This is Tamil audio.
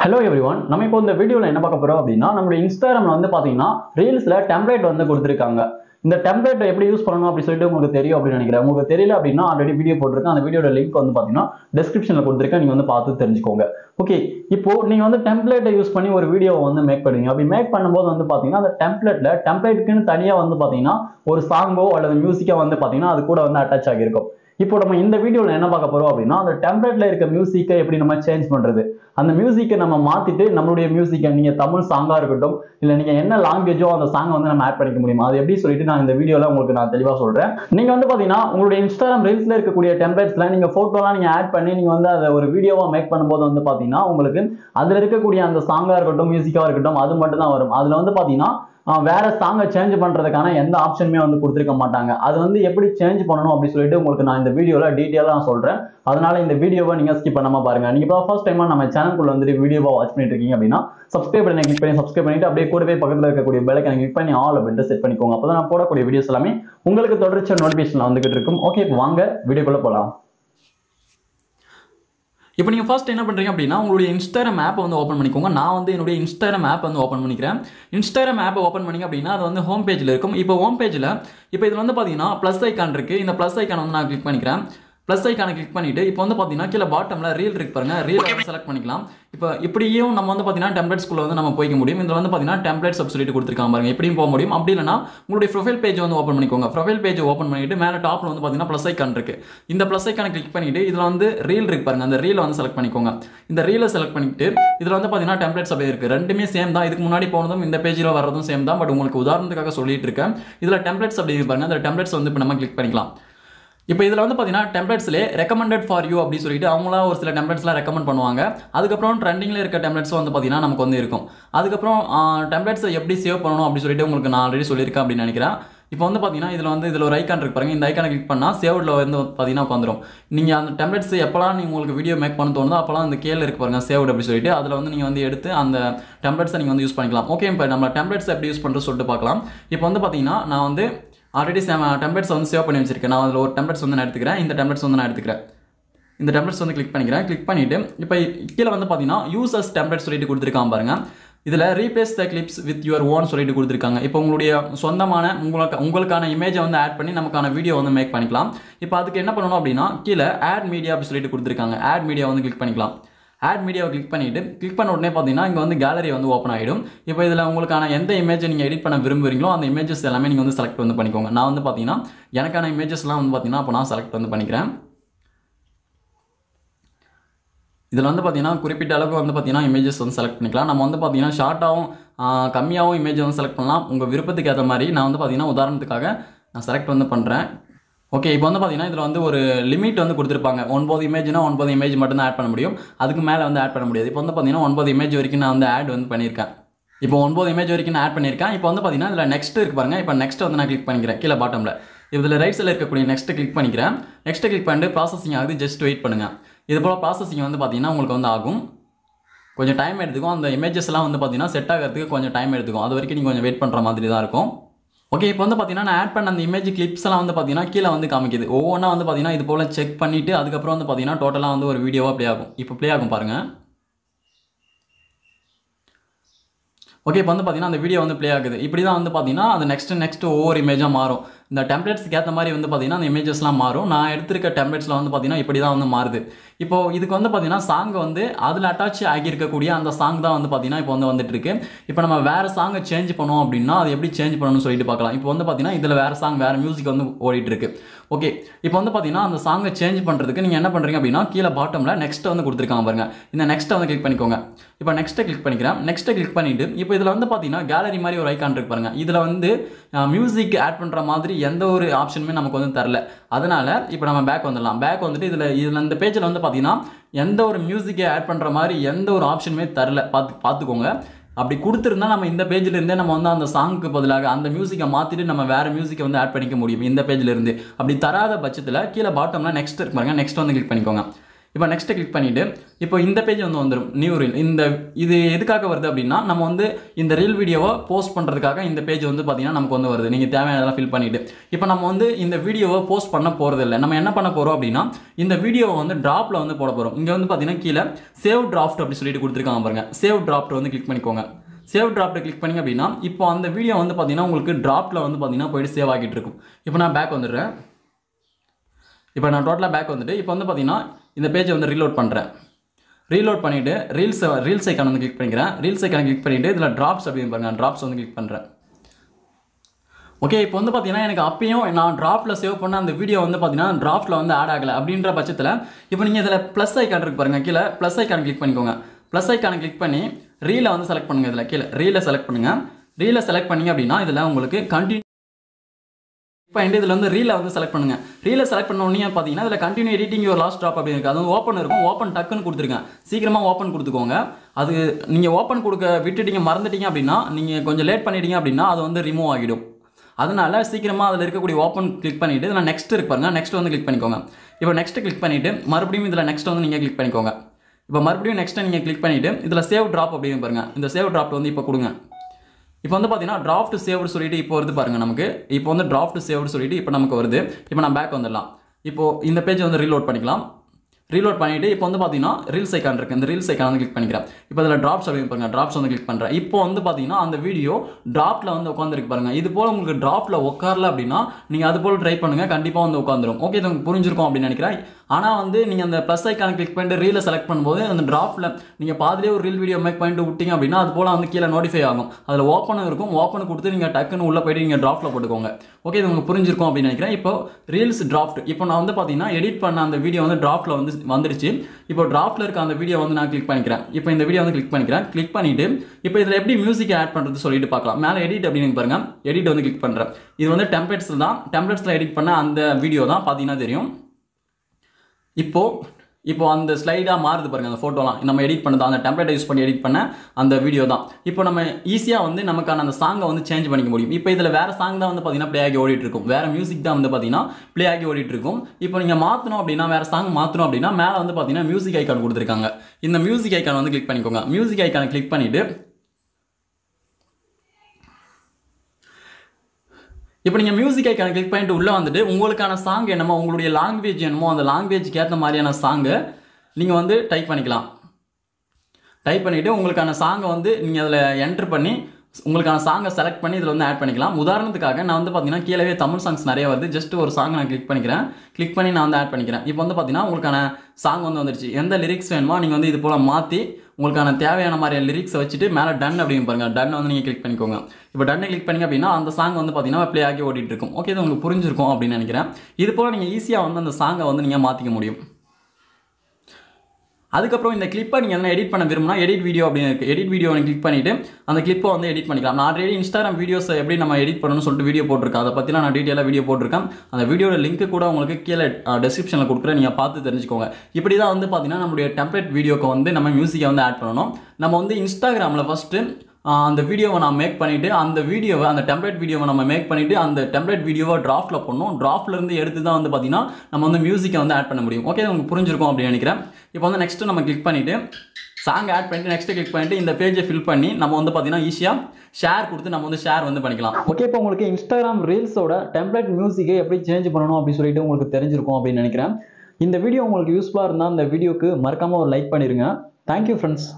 ஹலோ எவ்ரி ஒன் நம்ம இப்போ இந்த வீடியோவில் என்ன பார்க்க போகிறோம் அப்படின்னா நம்மளுடைய இன்ஸ்டாகிராமில் வந்து பார்த்தீங்கன்னா ரீல்ஸில் டெம்ப்ளேட் வந்து கொடுத்துருக்காங்க இந்த டெம்ப்ளேட்டை எப்படி யூஸ் பண்ணணும் அப்படி சொல்லிட்டு உங்களுக்கு தெரியும் அப்படின்னு நினைக்கிறேன் உங்களுக்கு தெரியல அப்படின்னா ஆல்ரெடி வீடியோ போட்டிருக்கேன் அந்த வீடியோட லிங்க் வந்து பார்த்தீங்கன்னா டிஸ்கிரிப்ஷனில் கொடுத்துருக்கேன் நீங்கள் வந்து பார்த்து தெரிஞ்சுக்கோங்க ஓகே இப்போ நீங்கள் வந்து டெம்ப்ளேட்டை யூஸ் பண்ணி ஒரு வீடியோவை வந்து மேக் பண்ணுவீங்க அப்படி மேக் பண்ணும்போது வந்து பார்த்தீங்கன்னா அந்த டெம்ப்ளேட்டில் டெம்ப்ளேட்டுக்குன்னு தனியாக வந்து பார்த்தீங்கன்னா ஒரு சாங்கோ அல்லது மியூசிக்கோ வந்து பார்த்தீங்கன்னா அது கூட வந்து அட்டாச் ஆகியிருக்கும் இப்போ நம்ம இந்த வீடியோவில் என்ன பார்க்க போறோம் அப்படின்னா அந்த டெம்ப்ளேட்ல இருக்க மியூசிக்கை எப்படி நம்ம சேஞ்ச் பண்றது அந்த மியூசிக்கை நம்ம மாத்திட்டு நம்மளுடைய மியூசிக்கை நீங்க தமிழ் சாங்கா இருக்கட்டும் இல்ல நீங்க என்ன லாங்குவேஜோ அந்த சாங்கை வந்து நம்ம ஆட் பண்ணிக்க முடியுமா அது எப்படி சொல்லிட்டு நான் இந்த வீடியோல உங்களுக்கு நான் தெளிவா சொல்றேன் நீங்க வந்து பாத்தீங்கன்னா உங்களுடைய இன்ஸ்டாகிராம் ரீல்ஸ்ல இருக்கக்கூடிய டெம்ப்ளேட்ஸ்ல நீங்க போட்டோலாம் நீங்க ஆட் பண்ணி நீங்க வந்து அதை ஒரு வீடியோவா மேக் பண்ணும்போது வந்து பாத்தீங்கன்னா உங்களுக்கு அதுல இருக்கக்கூடிய அந்த சாங்கா இருக்கட்டும் மியூசிக்கா இருக்கட்டும் அது மட்டும் தான் வரும் அதுல வந்து பாத்தீங்கன்னா ஆஹ் வேற சாங்கை சேஞ்ச் பண்றதுக்கான எந்த ஆப்ஷனுமே வந்து கொடுத்துருக்க மாட்டாங்க அது வந்து எப்படி சேஞ்ச் பண்ணணும் அப்படி சொல்லிட்டு உங்களுக்கு நான் இந்த வீடியோல டீட்டெயிலாக நான் சொல்றேன் அதனால இந்த வீடியோவை நீங்க ஸ்கிப் பண்ணாம பாருங்க நீங்க இப்போ ஃபர்ஸ்ட் டைமா நம்ம சேனலுக்குள்ள வந்துட்டு வீடியோவை வாட்ச் பண்ணிட்டு இருக்கீங்க அப்படின்னா சப்ஸ்கிரைப் பண்ணி கிளிக் பண்ணி சப்ஸ்கிரைப் பண்ணிட்டு அப்படியே கூடவே பக்கத்துல இருக்கக்கூடிய பெல்லைக்கனை கிளிக் பண்ணி ஆல் அப்படின்ட்டு செட் பண்ணிக்கோங்க அப்பதான் நான் போடக்கூடிய வீடியோஸ் எல்லாமே உங்களுக்கு தொடர்ச்சியாக நோட்டிஃபிகேஷன் வந்துகிட்டு இருக்கும் ஓகே வாங்க வீடியோக்குள்ள போலாம் இப்போ நீங்கள் ஃபர்ஸ்ட் என்ன பண்ணுறீங்க அப்படின்னா உங்களுடைய இன்ஸ்டாகிராம் ஆப்பை வந்து ஓப்பன் பண்ணிக்கோங்க நான் வந்து என்னுடைய இன்ஸ்டாகிராம் ஆப் வந்து ஓப்பன் பண்ணிக்கிறேன் இன்ஸ்டாகிராம் ஆப்பை ஓப்பன் பண்ணிங்க அப்படின்னா அது வந்து ஹோம் பேஜில் இருக்கும் இப்போ ஹோம் பேஜில் இப்போ இதில் வந்து பார்த்தீங்கன்னா ப்ளஸ் ஐக்கான் இருக்குது இந்த ப்ளஸ் ஐக்கான் வந்து நான் கிளிக் பண்ணிக்கிறேன் ப்ளஸ் ஐக்கானை கிளிக் பண்ணிட்டு இப்போ வந்து பார்த்தீங்கன்னா கீழே பாட்டமில் ரீல் இருக்கு பாருங்க ரீல் வந்து செலக்ட் பண்ணிக்கலாம் இப்போ இப்படியும் நம்ம வந்து பார்த்தீங்கன்னா டெம்ப்ளேட்ஸ்குள்ள வந்து நம்ம போய்க்க முடியும் இதில் வந்து பார்த்தீங்கன்னா டெம்ப்ளேட்ஸ் அப்படி சொல்லிட்டு கொடுத்துருக்காங்க பாருங்க எப்படியும் போக முடியும் அப்படி இல்லைனா உங்களுடைய ப்ரொஃபைல் பேஜ் வந்து ஓப்பன் பண்ணிக்கோங்க ப்ரொஃபைல் பேஜ் ஓப்பன் பண்ணிட்டு மேலே டாப்ல வந்து பார்த்தீங்கன்னா ப்ளஸ் ஐக்கான் இருக்கு இந்த ப்ளஸ் ஐக்கானை கிளிக் பண்ணிட்டு இதில் வந்து ரீல் இருக்கு பாருங்க அந்த ரீலை வந்து செலக்ட் பண்ணிக்கோங்க இந்த ரீலை செலக்ட் பண்ணிட்டு இதில் வந்து பார்த்தீங்கன்னா டெம்ப்ளேட்ஸ் அப்படியே இருக்கு ரெண்டுமே சேம் தான் இதுக்கு முன்னாடி போனதும் இந்த பேஜில் வர்றதும் சேம் தான் பட் உங்களுக்கு உதாரணத்துக்காக சொல்லிட்டு இருக்கேன் இதில் டெம்ப்ளேட்ஸ் அப்படி இருக்கு பாருங்க அந்த டெம்ப்ளேட்ஸ் வந்து இப்போ நம்ம கிளிக் பண்ணிக்கலாம் இப்போ இதில் வந்து பார்த்தீங்கன்னா டெம்ப்ளேட்ஸ்லேயே ரெக்கமெண்டட் ஃபார் யூ அப்படி சொல்லிட்டு அவங்களா ஒரு சில டெம்ப்ளேட்ஸ்லாம் ரெக்கமெண்ட் பண்ணுவாங்க அதுக்கப்புறம் ட்ரெண்டிங்கில் இருக்க டெம்ப்ளேட்ஸ் வந்து பார்த்தீங்கன்னா நமக்கு வந்து இருக்கும் அதுக்கப்புறம் டெம்ப்ளேட்ஸை எப்படி சேவ் பண்ணணும் அப்படி சொல்லிட்டு உங்களுக்கு நான் ஆல்ரெடி சொல்லியிருக்கேன் அப்படின்னு நினைக்கிறேன் இப்போ வந்து பார்த்தீங்கன்னா இதில் வந்து இதில் ஒரு ஐக்கான் இருக்கு பாருங்க இந்த ஐக்கானை கிளிக் பண்ணால் சேவ்டில் வந்து பார்த்தீங்கன்னா உட்காந்துரும் நீங்கள் அந்த டெம்ப்ளேட்ஸ் எப்போலாம் நீங்கள் உங்களுக்கு வீடியோ மேக் பண்ண தோணுதோ அப்போலாம் இந்த கேள் இருக்கு பாருங்க சேவ்டு அப்படி சொல்லிட்டு அதில் வந்து நீங்கள் வந்து எடுத்து அந்த டெம்ப்ளேட்ஸை நீங்கள் வந்து யூஸ் பண்ணிக்கலாம் ஓகே இப்போ நம்ம டெம்ப்ளேட்ஸ் எப்படி யூஸ் பண்ணுறது சொல்லிட்டு பார்க்கலாம் இப்போ வந்து பார்த்தீங்கன்னா நான் வந்து ஆல்ரெடி டெம்ப்ளேட்ஸ் வந்து சேவ் பண்ணி வச்சிருக்கேன் நான் அதில் ஒரு டெம்ப்ளேட்ஸ் வந்து நான் எடுத்துக்கிறேன் இந்த டெம்ப்ளேட்ஸ் வந்து நான் எடுத்துக்கிறேன் இந்த டெம்ப்ளேட்ஸ் வந்து கிளிக் பண்ணிக்கிறேன் கிளிக் பண்ணிவிட்டு இப்போ கீழே வந்து பார்த்தீங்கன்னா யூசர்ஸ் டெம்ப்ளேட் சொல்லிட்டு கொடுத்துருக்கான் பாருங்க இதில் replace the clips with your own சொல்லிட்டு கொடுத்துருக்காங்க இப்போ உங்களுடைய சொந்தமான உங்களுக்கு உங்களுக்கான இமேஜை வந்து ஆட் பண்ணி நமக்கான வீடியோ வந்து மேக் பண்ணிக்கலாம் இப்போ அதுக்கு என்ன பண்ணணும் அப்படின்னா கீழே ஆட் மீடியா அப்படி சொல்லிட்டு கொடுத்துருக்காங்க ஆட் மீடியா வந்து கிளிக் பண்ணிக்கலாம் ஆட் மீடியாவை கிளிக் பண்ணிவிட்டு கிளிக் பண்ண உடனே பார்த்தீங்கன்னா இங்கே வந்து கேலரி வந்து ஓப்பன் ஆகிடும் இப்போ இதில் உங்களுக்கான எந்த இமேஜை நீங்கள் எடிட் பண்ண விரும்புறீங்களோ அந்த இமேஜஸ் எல்லாமே நீங்கள் வந்து செலக்ட் வந்து பண்ணிக்கோங்க நான் வந்து பார்த்தீங்கன்னா எனக்கான இமேஜஸ்லாம் வந்து பார்த்தீங்கன்னா அப்போ நான் செலக்ட் வந்து பண்ணிக்கிறேன் இதில் வந்து பார்த்தீங்கன்னா குறிப்பிட்ட அளவுக்கு வந்து பார்த்தீங்கன்னா இமேஜஸ் வந்து செலக்ட் பண்ணிக்கலாம் நம்ம வந்து பார்த்தீங்கன்னா ஷார்ட்டாகவும் கம்மியாகவும் இமேஜ் வந்து செலக்ட் பண்ணலாம் உங்கள் விருப்பத்துக்கு ஏற்ற மாதிரி நான் வந்து பார்த்தீங்கன்னா உதாரணத்துக்காக நான் செலக்ட் வந்து பண்ணுறேன் ஓகே இப்போ வந்து பார்த்தீங்கன்னா இதில் வந்து ஒரு லிமிட் வந்து கொடுத்துருப்பாங்க ஒன்பது இமேஜ்னா ஒன்பது இமேஜ் மட்டும் தான் ஆட் பண்ண முடியும் அதுக்கு மேலே வந்து ஆட் பண்ண முடியாது இப்போ வந்து பார்த்தீங்கன்னா ஒன்பது இமேஜ் வரைக்கும் நான் வந்து ஆட் வந்து பண்ணியிருக்கேன் இப்போ ஒன்பது இமேஜ் வரைக்கும் நான் ஆட் பண்ணியிருக்கேன் இப்போ வந்து பார்த்தீங்கன்னா இதில் நெக்ஸ்ட் இருக்கு பாருங்க இப்போ நெக்ஸ்ட் வந்து நான் கிளிக் பண்ணிக்கிறேன் கீழே பாட்டமில் இதில் ரைட் சைடில் இருக்கக்கூடிய நெக்ஸ்ட் கிளிக் பண்ணிக்கிறேன் நெக்ஸ்ட் கிளிக் பண்ணிட்டு ப்ராசஸிங் ஆகுது ஜஸ்ட் வெயிட் பண்ணுங்கள் இது போல் ப்ராசஸிங் வந்து பார்த்தீங்கன்னா உங்களுக்கு வந்து ஆகும் கொஞ்சம் டைம் எடுத்துக்கும் அந்த இமேஜஸ்லாம் வந்து பார்த்தீங்கன்னா செட் ஆகிறதுக்கு கொஞ்சம் டைம் எடுத்துக்கும் அது வரைக்கும் நீங்கள் கொஞ்சம் வெயிட் பண்ணுற மாதிரி தான் இருக்கும் ஓகே இப்போ வந்து பார்த்தீங்கன்னா நான் ஆட் பண்ண அந்த இமேஜ் கிளிப்ஸ் எல்லாம் வந்து பார்த்தீங்கன்னா கீழே வந்து காமிக்குது ஒவ்வொன்றா வந்து பார்த்தீங்கன்னா இது போல் செக் பண்ணிவிட்டு அதுக்கப்புறம் வந்து பார்த்தீங்கன்னா டோட்டலாக வந்து ஒரு வீடியோவாக ப்ளே ஆகும் இப்போ ப்ளே ஆகும் பாருங்கள் ஓகே இப்போ வந்து பார்த்தீங்கன்னா அந்த வீடியோ வந்து ப்ளே ஆகுது இப்படி தான் வந்து பார்த்தீங்கன்னா அது நெக்ஸ்ட் நெக்ஸ்ட் ஒவ்வொரு இமேஜாக மாறும் இந்த டெம்ப்ளேட்ஸ்க்கு ஏற்ற மாதிரி வந்து பார்த்தீங்கன்னா அந்த இமேஜஸ்லாம் மாறும் நான் எடுத்திருக்க டெம்ப்ளேட்ஸில் வந்து பார்த்தீங்கன்னா இப்படி தான் வந்து மாறுது இப்போ இதுக்கு வந்து பார்த்தீங்கன்னா சாங் வந்து அதில் அட்டாச் ஆகியிருக்கக்கூடிய அந்த சாங் தான் வந்து பார்த்தீங்கன்னா இப்போ வந்து வந்துட்டு இருக்கு இப்போ நம்ம வேறு சாங்கை சேஞ்ச் பண்ணோம் அப்படின்னா அது எப்படி சேஞ்ச் பண்ணணும்னு சொல்லிட்டு பார்க்கலாம் இப்போ வந்து பார்த்தீங்கன்னா இதில் வேறு சாங் வேறு மியூசிக் வந்து ஓடிட்டு இருக்கு ஓகே இப்போ வந்து பார்த்தீங்கன்னா அந்த சாங்கை சேஞ்ச் பண்ணுறதுக்கு நீங்கள் என்ன பண்ணுறீங்க அப்படின்னா கீழே பாட்டமில் நெக்ஸ்ட் வந்து கொடுத்துருக்காங்க பாருங்க இந்த நெக்ஸ்ட்டை வந்து கிளிக் பண்ணிக்கோங்க இப்போ நெக்ஸ்ட்டை கிளிக் பண்ணிக்கிறேன் நெக்ஸ்ட்டை கிளிக் பண்ணிட்டு இப்போ இதில் வந்து பார்த்தீங்கன்னா கேலரி மாதிரி ஒரு ஐக்கான் இருக்கு பாருங்க இதில் வந்து மியூசிக் ஆட் பண்ணுற மாதிரி எந்த ஒரு ஆப்ஷனுமே நமக்கு வந்து தரல அதனால இப்போ நம்ம பேக் வந்துடலாம் பேக் வந்துட்டு இதில் இதில் இந்த பேஜில் வந்து பார்த்தீங்கன்னா எந்த ஒரு மியூசிக்கை ஆட் பண்ணுற மாதிரி எந்த ஒரு ஆப்ஷனுமே தரல பார்த்து பார்த்துக்கோங்க அப்படி கொடுத்துருந்தா நம்ம இந்த பேஜில் இருந்தே நம்ம வந்து அந்த சாங்க்கு பதிலாக அந்த மியூசிக்கை மாற்றிட்டு நம்ம வேறு மியூசிக்கை வந்து ஆட் பண்ணிக்க முடியும் இந்த பேஜில் இருந்து அப்படி தராத பட்சத்தில் கீழே பாட்டம்ல நெக்ஸ்ட் இருக்கு பாருங்க நெக்ஸ்ட் வந்து கிளிக் பண்ணிக்கோங்க இப்போ நெக்ஸ்ட் கிளிக் பண்ணிட்டு இப்போ இந்த பேஜ் வந்து வந்துடும் நியூ ரீல் இந்த இது எதுக்காக வருது அப்படின்னா நம்ம வந்து இந்த ரீல் வீடியோவை போஸ்ட் பண்ணுறதுக்காக இந்த பேஜ் வந்து பார்த்தீங்கன்னா நமக்கு வந்து வருது நீங்கள் தேவையானதெல்லாம் ஃபில் பண்ணிட்டு இப்போ நம்ம வந்து இந்த வீடியோவை போஸ்ட் பண்ண போகிறது இல்லை நம்ம என்ன பண்ண போகிறோம் அப்படின்னா இந்த வீடியோவை வந்து ட்ராப்பில் வந்து போட போகிறோம் இங்கே வந்து பார்த்தீங்கன்னா கீழே சேவ் டிராஃப்ட் அப்படி சொல்லிட்டு கொடுத்துருக்காங்க பாருங்க சேவ் டிராஃப்ட் வந்து கிளிக் பண்ணிக்கோங்க சேவ் டிராப்ட்டை கிளிக் பண்ணிங்க அப்படின்னா இப்போ அந்த வீடியோ வந்து பார்த்தீங்கன்னா உங்களுக்கு டிராப்ட்டில் வந்து பார்த்தீங்கன்னா போயிட்டு சேவ் ஆகிட்டு இருக்கும் இப்போ நான் பேக் வந்துடுறேன் இப்போ நான் டோட்டலாக பேக் வந்துட்டு இப்போ வந்து பார்த்தீங்கன்னா இந்த பேஜை வந்து ரீலோட் பண்ணுறேன் ரீலோட் பண்ணிவிட்டு ரீல்ஸ் ரீல்ஸ் ஐக்கான் வந்து கிளிக் பண்ணிக்கிறேன் ரீல்ஸ் ஐக்கான் கிளிக் பண்ணிவிட்டு இதில் ட்ராப்ஸ் அப்படின்னு பாருங்க ட்ராப்ஸ் வந்து கிளிக் பண்ணுறேன் ஓகே இப்போ வந்து பார்த்தீங்கன்னா எனக்கு அப்பயும் நான் டிராஃப்ட்டில் சேவ் பண்ண அந்த வீடியோ வந்து பார்த்தீங்கன்னா டிராஃப்ட்டில் வந்து ஆட் ஆகலை அப்படின்ற பட்சத்தில் இப்போ நீங்கள் இதில் ப்ளஸ் ஐக்கான் இருக்கு பாருங்க கீழே ப்ளஸ் ஐக்கான் கிளிக் பண்ணிக்கோங்க ப்ளஸ் ஐக்கானை கிளிக் பண்ணி ரீலை வந்து செலக்ட் பண்ணுங்கள் இதில் கீழே ரீலை செலக்ட் பண்ணுங்கள் ரீலை செலக்ட் பண்ணீங்க அப்படின்னா இதில் உங்களுக்கு கண்டினியூ இப்போ இதில் வந்து ரீலை வந்து செலக்ட் பண்ணுங்க ரீலை செலக்ட் பண்ண உடனே பார்த்தீங்கன்னா இதில் continue editing your last draft அப்படி இருக்கு அது வந்து ஓப்பன் இருக்கும் ஓப்பன் டக்குன்னு கொடுத்துருங்க சீக்கிரமாக ஓப்பன் கொடுத்துக்கோங்க அது நீங்கள் ஓப்பன் கொடுக்க விட்டுட்டீங்க மறந்துட்டீங்க அப்படின்னா நீங்கள் கொஞ்சம் லேட் பண்ணிட்டீங்க அப்படின்னா அது வந்து ரிமூவ் ஆகிடும் அதனால சீக்கிரமாக அதில் இருக்கக்கூடிய ஓப்பன் கிளிக் பண்ணிட்டு இதில் நெக்ஸ்ட் இருக்கு பாருங்க நெக்ஸ்ட் வந்து கிளிக் பண்ணிக்கோங்க இப்போ நெக்ஸ்ட் கிளிக் பண்ணிட்டு மறுபடியும் இதில் நெக்ஸ்ட் வந்து நீங்கள் கிளிக் பண்ணிக்கோங்க இப்போ மறுபடியும் நெக்ஸ்ட் நீங்கள் கிளிக் பண்ணிட்டு இதில் சேவ் ட்ராப் அப்படின்னு பாருங்க இந்த சேவ் ட்ராப் வந்து இப்போ கொடுங்க இப்போ வந்து பார்த்தீங்கன்னா டிராஃப்ட் சேவ்டு சொல்லிட்டு இப்போ வருது பாருங்க நமக்கு இப்போ வந்து டிராஃப்ட் சேவ்டு சொல்லிட்டு இப்போ நமக்கு வருது இப்போ நான் பேக் வந்துடலாம் இப்போ இந்த பேஜ் வந்து ரீலோட் பண்ணிக்கலாம் ரீலோட் பண்ணிட்டு இப்போ வந்து பார்த்தீங்கன்னா ரீல்ஸ் ஐக்கான் இருக்கு இந்த ரீல்ஸ் ஐக்கான் வந்து கிளிக் பண்ணிக்கிறேன் இப்போ இதில் ட்ராப்ஸ் அப்படின்னு பாருங்க ட்ராப்ஸ் வந்து கிளிக் பண்ணுறேன் இப்போ வந்து பார்த்தீங்கன்னா அந்த வீடியோ ட்ராப்ல வந்து உட்காந்துருக்கு பாருங்க இது போல உங்களுக்கு ட்ராப்ல உட்காரல அப்படின்னா நீங்கள் அது போல ட்ரை பண்ணுங்க கண்டிப்பாக வந்து உட்காந்துரும் ஓகே இது உங்களுக்கு புரிஞ்சிருக்கும் அப்படின்னு நினைக்கிறேன் ஆனால் வந்து நீங்கள் அந்த ப்ளஸ் ஐக்கான கிளிக் பண்ணிட்டு ரீலை செலக்ட் பண்ணும்போது அந்த டிராஃப்ட்ல நீங்கள் பாதிலே ஒரு ரீல் வீடியோ மேக் பண்ணிட்டு விட்டீங்க அப்படின்னா அது போல வந்து கீழே நோட்டிஃபை ஆகும் அதில் ஓப்பனும் இருக்கும் ஓப்பன் கொடுத்து நீங்கள் டக்குன்னு உள்ள போயிட்டு நீங்கள் டிராஃப்ட்ல போட்டுக்கோங்க ஓகே இது உங்களுக்கு புரிஞ்சிருக்கும் அப்படின்னு நினைக்கிறேன் இப்போ ரீல்ஸ் டிராஃப்ட் இப்போ நான் வந்து பார்த்தீங்கன்னா எடிட் பண்ண அந்த வீடியோ வந்து டிராஃப்ட்ல வந்து வந்துடுச்சு இப்போ டிராஃப்ட்ல இருக்க அந்த வீடியோ வந்து நான் கிளிக் பண்ணிக்கிறேன் இப்போ இந்த வீடியோ வந்து கிளிக் பண்ணிக்கிறேன் கிளிக் பண்ணிட்டு இப்போ இதில் எப்படி மியூசிக் ஆட் பண்ணுறது சொல்லிட்டு பார்க்கலாம் மேலே எடிட் அப்படின்னு பாருங்க எடிட் வந்து கிளிக் பண்ணுறேன் இது வந்து டெம்ப்ளேட்ஸ் தான் டெம்ப்ளேட்ஸில் எடிட் பண்ண அந்த வீடியோ தான் பார்த்தீங்கன்னா தெரியும் இப்போ இப்போ அந்த ஸ்லைடாக மாறுது பாருங்க அந்த ஃபோட்டோலாம் நம்ம எடிட் பண்ணது அந்த டெம்ப்ளேட்டை யூஸ் பண்ணி எடிட் பண்ண அந்த வீடியோ தான் இப்போ நம்ம ஈஸியாக வந்து நமக்கான அந்த சாங்கை வந்து சேஞ்ச் பண்ணிக்க முடியும் இப்போ இதில் வேற சாங் தான் வந்து பார்த்தீங்கன்னா ப்ளே ஆகி ஓடிட்டு இருக்கும் வேற மியூசிக் தான் வந்து பார்த்தீங்கன்னா ப்ளே ஆகி ஓடிட்டு இருக்கும் இப்போ நீங்கள் மாற்றணும் அப்படின்னா வேற சாங் மாற்றணும் அப்படின்னா மேலே வந்து பார்த்தீங்கன்னா மியூசிக் ஐக்கான் கொடுத்துருக்காங்க இந்த மியூசிக் ஐக்கான் வந்து கிளிக் பண்ணிக்கோங்க மியூசிக் ஐக்கானை கிளிக் பண்ணிட்டு இப்போ நீங்கள் மியூசிக் ஐக்கான கிளிக் பண்ணிட்டு உள்ளே வந்துட்டு உங்களுக்கான சாங் என்னமோ உங்களுடைய லாங்குவேஜ் என்னமோ அந்த லாங்குவேஜ்க்கு ஏற்ற மாதிரியான சாங்கை நீங்கள் வந்து டைப் பண்ணிக்கலாம் டைப் பண்ணிவிட்டு உங்களுக்கான சாங்கை வந்து நீங்கள் அதில் என்ட்ரு பண்ணி உங்களுக்கான சாங்கை செலக்ட் பண்ணி இதில் வந்து ஆட் பண்ணிக்கலாம் உதாரணத்துக்காக நான் வந்து பார்த்தீங்கன்னா கீழே தமிழ் சாங்ஸ் நிறைய வருது ஜஸ்ட் ஒரு சாங் நான் கிளிக் பண்ணிக்கிறேன் கிளிக் பண்ணி நான் வந்து ஆட் பண்ணிக்கிறேன் இப்போ வந்து பார்த்தீங்கன்னா உங்களுக்கான சாங் வந்து வந்துருச்சு எந்த லிரிக்ஸ் வேணுமோ நீங்கள் வந்து இது போல் மாற்றி உங்களுக்கான தேவையான மாதிரி லிரிக்ஸை வச்சுட்டு மேலே டன் அப்படின்னு பாருங்க டன் வந்து நீங்கள் கிளிக் பண்ணிக்கோங்க இப்போ டன்னை கிளிக் பண்ணிங்க அப்படின்னா அந்த சாங் வந்து பார்த்தீங்கன்னா ப்ளே ஆகி ஓடிட்டு இருக்கும் ஓகே இது உங்களுக்கு புரிஞ்சிருக்கும் அப்படின்னு நினைக்கிறேன் இது போல் நீங்கள் ஈஸியாக வந்து அந்த சாங்கை வந்து நீங்கள் மாற்றிக்க முடியும் அதுக்கப்புறம் இந்த கிளிப்பை நீங்கள் என்ன எடிட் பண்ண விரும்பினா எடிட் வீடியோ அப்படின்னு இருக்குது எடிட் வீடியோ கிளிக் பண்ணிவிட்டு அந்த கிளிப்பை வந்து எடிட் பண்ணிக்கலாம் நான் ஆல்ரெடி இன்ஸ்டாகிராம் வீடியோஸ் எப்படி நம்ம எடிட் பண்ணணும்னு சொல்லிட்டு வீடியோ போட்டிருக்கேன் அதை பற்றிலாம் நான் டீட்டெயிலாக வீடியோ போட்டிருக்கேன் அந்த வீடியோட லிங்க் கூட உங்களுக்கு கீழே டிஸ்கிரிப்ஷனில் கொடுக்குறேன் நீங்கள் பார்த்து தெரிஞ்சுக்கோங்க இப்படி தான் வந்து பார்த்தீங்கன்னா நம்மளுடைய டெம்ப்ளேட் வீடியோக்கு வந்து நம்ம மியூசிக்கை வந்து ஆட் பண்ணணும் நம்ம வந்து இன்ஸ்டாகிராமில் ஃபஸ்ட்டு அந்த வீடியோவை நான் மேக் பண்ணிவிட்டு அந்த வீடியோவை அந்த டெம்ப்ளேட் வீடியோவை நம்ம மேக் பண்ணிவிட்டு அந்த டெம்ப்ளேட் வீடியோவை டிராஃப்ட்டில் பண்ணணும் டிராஃப்ட்ல இருந்து எடுத்து தான் வந்து பார்த்தீங்கன்னா நம்ம வந்து மியூசிக்கை வந்து ஆட் பண்ண முடியும் ஓகே உங்களுக்கு புரிஞ்சிருக்கும் அப்படின்னு நினைக்கிறேன் இப்போ வந்து நெக்ஸ்ட் நம்ம கிளிக் பண்ணிவிட்டு சாங் ஆட் பண்ணிட்டு நெக்ஸ்ட் கிளிக் பண்ணிட்டு இந்த பேஜை ஃபில் பண்ணி நம்ம வந்து பார்த்தீங்கன்னா ஈஸியாக ஷேர் கொடுத்து நம்ம வந்து ஷேர் வந்து பண்ணிக்கலாம் ஓகே இப்போ உங்களுக்கு இன்ஸ்டாகிராம் ரீல்ஸோட டெம்ப்ளேட் மியூசிக்கை எப்படி சேஞ்ச் பண்ணணும் அப்படின்னு சொல்லிட்டு உங்களுக்கு தெரிஞ்சிருக்கும் அப்படின்னு நினைக்கிறேன் இந்த வீடியோ உங்களுக்கு யூஸ்ஃபுல்லாக இருந்தால் இந்த வீடியோக்கு மறக்காமல் ஒரு லைக் பண்ணிடுங்க தேங்க்யூ ஃப்ரெண்ட்ஸ்